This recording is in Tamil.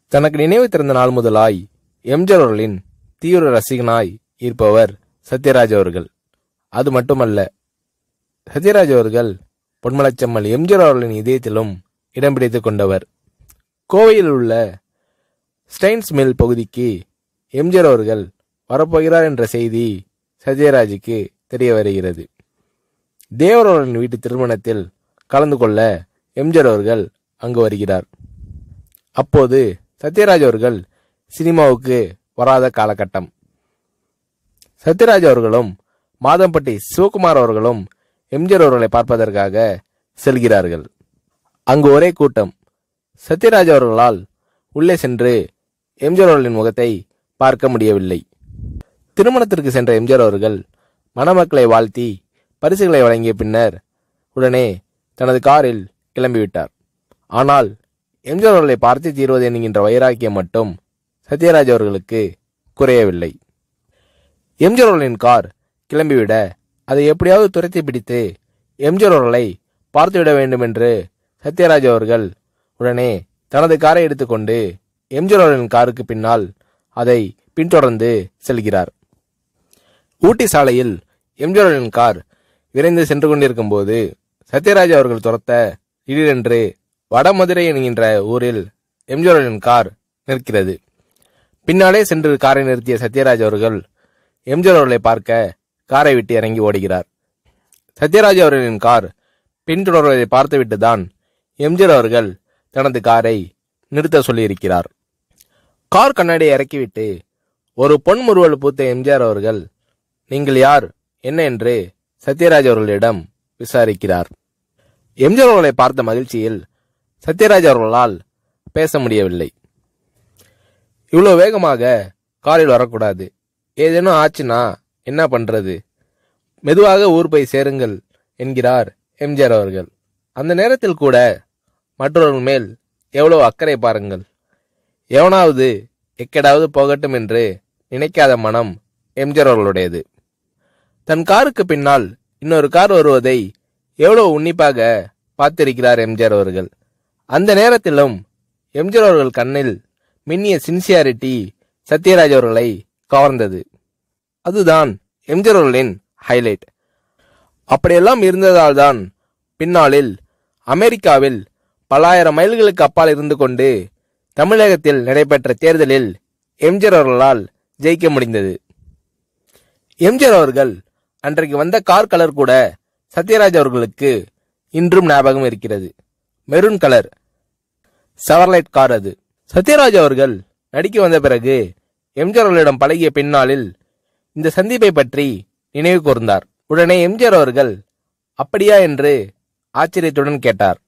தனக்கு நினைவு திறந்த நாள் முதலாய் எம்ஜிஆர் அவர்களின் தீவிர ரசிகனாய் இருப்பவர் சத்யராஜ் அவர்கள் அது மட்டுமல்ல சத்யராஜ் அவர்கள் பொன்மலச்சம்மல் எம்ஜிஆர் அவர்களின் இதயத்திலும் இடம் பிடித்துக் கொண்டவர் கோவையில் உள்ள ஸ்டைன்ஸ் மில் பகுதிக்கு எம்ஜிஆர் அவர்கள் வரப்போகிறார் என்ற செய்தி சத்யராஜுக்கு தெரிய வருகிறது தேவர் அவர்களின் வீட்டு திருமணத்தில் கலந்து கொள்ள எம்ஜிஆர் அவர்கள் அங்கு வருகிறார் அப்போது சத்யராஜ் அவர்கள் சினிமாவுக்கு வராத காலகட்டம் சத்யராஜ் அவர்களும் மாதம்பட்டி சிவகுமார் அவர்களும் எம்ஜிஆர் அவர்களை பார்ப்பதற்காக செல்கிறார்கள் அங்கு ஒரே கூட்டம் சத்யராஜ் அவர்களால் உள்ளே சென்று எம்ஜிஆர் அவர்களின் முகத்தை பார்க்க முடியவில்லை திருமணத்திற்கு சென்ற எம்ஜிஆர் அவர்கள் மணமக்களை வாழ்த்தி பரிசுகளை வழங்கிய பின்னர் உடனே தனது காரில் கிளம்பிவிட்டார் ஆனால் எம்ஜிஆர் அவர்களை பார்த்து தீர்வது என்கின்ற வைராக்கியம் மட்டும் சத்யராஜ் அவர்களுக்கு குறையவில்லை எம்ஜிஆர் அவர்களின் கார் கிளம்பிவிட அதை எப்படியாவது துரத்தி பிடித்து எம்ஜிஆர் அவர்களை பார்த்துவிட வேண்டும் என்று சத்யராஜ் அவர்கள் உடனே தனது காரை எடுத்துக்கொண்டு எம்ஜிஆர் அவர்களின் காருக்கு பின்னால் அதை பின்தொடர்ந்து செல்கிறார் ஊட்டி சாலையில் எம்ஜிஆர் அவர்களின் கார் விரைந்து சென்று கொண்டிருக்கும் போது சத்யராஜ் அவர்கள் துரத்த திடீரென்று வடமதுரை என்கின்ற ஊரில் எம்ஜிஆர் அவர்களின் கார் நிற்கிறது பின்னாலே சென்று காரை நிறுத்திய சத்யராஜ் அவர்கள் எம்ஜிஆர் அவர்களை பார்க்க காரை விட்டு இறங்கி ஓடுகிறார் சத்யராஜ் அவர்களின் கார் பின்தொடர்வதை பார்த்துவிட்டு தான் எம்ஜிஆர் அவர்கள் தனது காரை நிறுத்த சொல்லியிருக்கிறார் கார் கண்ணாடியை இறக்கிவிட்டு ஒரு பொன் முறுவல் பூத்த எம்ஜிஆர் அவர்கள் நீங்கள் யார் என்ன என்று சத்யராஜ் அவர்களிடம் விசாரிக்கிறார் எம்ஜிஆர் அவர்களை பார்த்த மகிழ்ச்சியில் சத்யராஜ் அவர்களால் பேச முடியவில்லை இவ்வளவு வேகமாக காரில் வரக்கூடாது ஏதேனும் ஆச்சுன்னா என்ன பண்றது மெதுவாக ஊர் போய் சேருங்கள் என்கிறார் எம்ஜிஆர் அவர்கள் அந்த நேரத்தில் கூட மற்றவர்கள் மேல் எவ்வளவு அக்கறை பாருங்கள் எவனாவது எக்கடாவது போகட்டும் என்று நினைக்காத மனம் எம்ஜிஆர் அவர்களுடையது தன் காருக்கு பின்னால் இன்னொரு கார் வருவதை எவ்வளவு உன்னிப்பாக பார்த்திருக்கிறார் எம்ஜிஆர் அவர்கள் அந்த நேரத்திலும் எம்ஜிஆர் அவர்கள் கண்ணில் மின்னிய சின்சியாரிட்டி சத்யராஜ் அவர்களை கவர்ந்தது அதுதான் எம்ஜிஆர் அவர்களின் ஹைலைட் அப்படியெல்லாம் இருந்ததால்தான் பின்னாளில் அமெரிக்காவில் பல்லாயிரம் மைல்களுக்கு அப்பால் இருந்து கொண்டு தமிழகத்தில் நடைபெற்ற தேர்தலில் எம்ஜிஆர் அவர்களால் ஜெயிக்க முடிந்தது எம்ஜிஆர் அவர்கள் அன்றைக்கு வந்த கார் கலர் கூட சத்யராஜ் அவர்களுக்கு இன்றும் ஞாபகம் இருக்கிறது மெரூன் கலர் செவர்லைட் கார் அது சத்யராஜ் அவர்கள் நடிக்க வந்த பிறகு எம்ஜிஆர் அவர்களிடம் பழகிய பின்னாளில் இந்த சந்திப்பை பற்றி நினைவு கூர்ந்தார் உடனே எம்ஜிஆர் அவர்கள் அப்படியா என்று ஆச்சரியத்துடன் கேட்டார்